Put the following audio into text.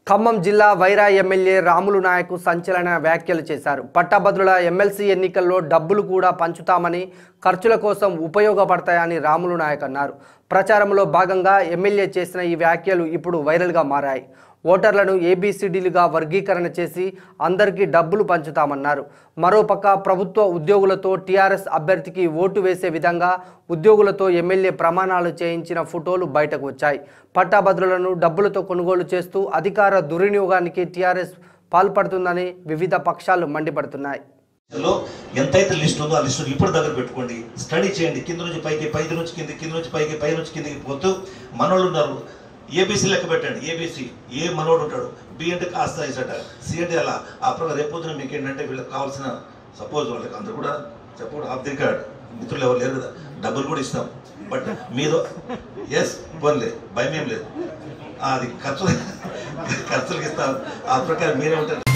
ఖమ్మం జిల్లా వైరా ఎమ్మెల్యే రాములు నాయక్ సంచలన వ్యాఖ్యలు చేశారు పట్టభద్రుల ఎమ్మెల్సీ ఎన్నికల్లో డబ్బులు కూడా పంచుతామని ఖర్చుల కోసం ఉపయోగపడతాయని రాములు నాయక్ అన్నారు ప్రచారంలో భాగంగా ఎమ్మెల్యే చేసిన ఈ వ్యాఖ్యలు ఇప్పుడు వైరల్గా మారాయి ఓటర్లను ఏబీసీడీలుగా వర్గీకరణ చేసి అందరికీ డబ్బులు పంచుతామన్నారు మరోపక్క ప్రభుత్వ ఉద్యోగులతో టీఆర్ఎస్ అభ్యర్థికి ఓటు వేసే విధంగా ఉద్యోగులతో ఎమ్మెల్యే ప్రమాణాలు చేయించిన ఫోటోలు బయటకు వచ్చాయి పట్టాభద్రులను డబ్బులతో కొనుగోలు చేస్తూ అధికార దుర్వినియోగానికి టీఆర్ఎస్ పాల్పడుతుందని వివిధ పక్షాలు మండిపడుతున్నాయి లో ఎంతైతే లిస్ట్ ఉందో ఆ లిస్ట్ ఇప్పుడు దగ్గర పెట్టుకోండి స్టడీ చేయండి కింద నుంచి పైకి పై నుంచి కింద కింద నుంచి పైకి పై నుంచి కిందకి పోతూ మనోళ్ళు ఉన్నారు ఏబీసీ లెక్క పెట్టండి ఏబీసీ ఏ మనోడు ఉంటాడు బి అంటే కాస్త ఇసట సి అంటే అలా ఆ ప్రకారం రేపు పొద్దున మీకు ఏంటంటే వీళ్ళకి కావాల్సిన సపోజ్ వాళ్ళకి అందరూ కూడా సపోర్ట్ ఆఫ్ ది కార్డ్ మిత్రులు ఎవరు లేరు కదా డబ్బులు కూడా ఇస్తాం బట్ మీరు ఎస్ పోన్లే భయం ఏం లేదు ఆ, అది ఖర్చు ఖర్చులకు ఇస్తాం ఆ ప్రకారం మీరే ఉంటారు